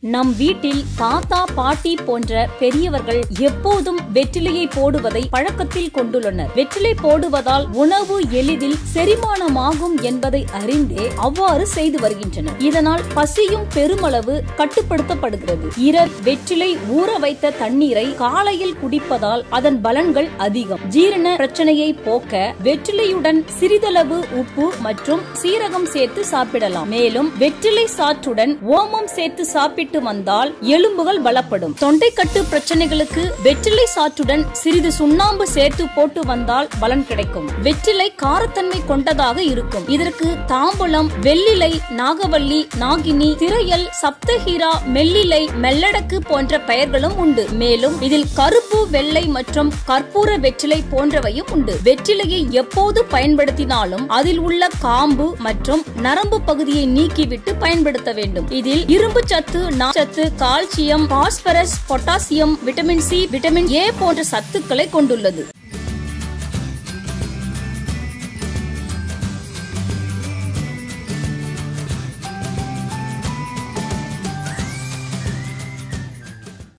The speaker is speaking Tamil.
நம் வீட்டில் தாத்தா பாட்டி போன்ற பெரியவர்கள் எப்போதும் வெற்றிலையை போடுவதை பழக்கத்தில் கொண்டுள்ளனர் வெற்றிலை போடுவதால் உணவு எளிதில் செரிமானமாகும் என்பதை அறிந்தே அவ்வாறு செய்து வருகின்றனர் இதனால் பசியும் பெருமளவு கட்டுப்படுத்தப்படுகிறது இரர் வெற்றிலை ஊற வைத்த தண்ணீரை காலையில் குடிப்பதால் அதன் பலன்கள் அதிகம் ஜீரண பிரச்சனையை போக்க வெற்றிலையுடன் சிறிதளவு உப்பு மற்றும் சீரகம் சேர்த்து சாப்பிடலாம் மேலும் வெற்றிலை சாற்றுடன் ஓமம் சேர்த்து சாப்பிட்டு வந்தால் எலும்புகள் பலப்படும் தொண்டைக்கட்டு பிரச்சனைகளுக்கு வெற்றிலை சாற்றுடன் சிறிது சுண்ணாம்பு சேர்த்து போட்டு வந்தால் பலன் கிடைக்கும் வெற்றிலை காரத்தன்மை கொண்டதாக இருக்கும் இதற்கு தாம்பூலம் வெள்ளிலை நாகவல்லி நாகினி திரையல் சப்தஹீரா மெல்லிலை மெல்லடக்கு போன்ற பெயர்களும் உண்டு மேலும் இதில் கருப்பு வெள்ளை மற்றும் கற்பூர வெற்றிலை போன்றவையும் உண்டு வெற்றிலையை எப்போது பயன்படுத்தினாலும் அதில் உள்ள காம்பு மற்றும் நரம்பு பகுதியை நீக்கிவிட்டு பயன்படுத்த வேண்டும் இதில் இரும்பு சத்து நார்ச்சத்து calcium phosphorus potassium vitamin C vitamin A போன்ற சத்துக்களை கொண்டுள்ளது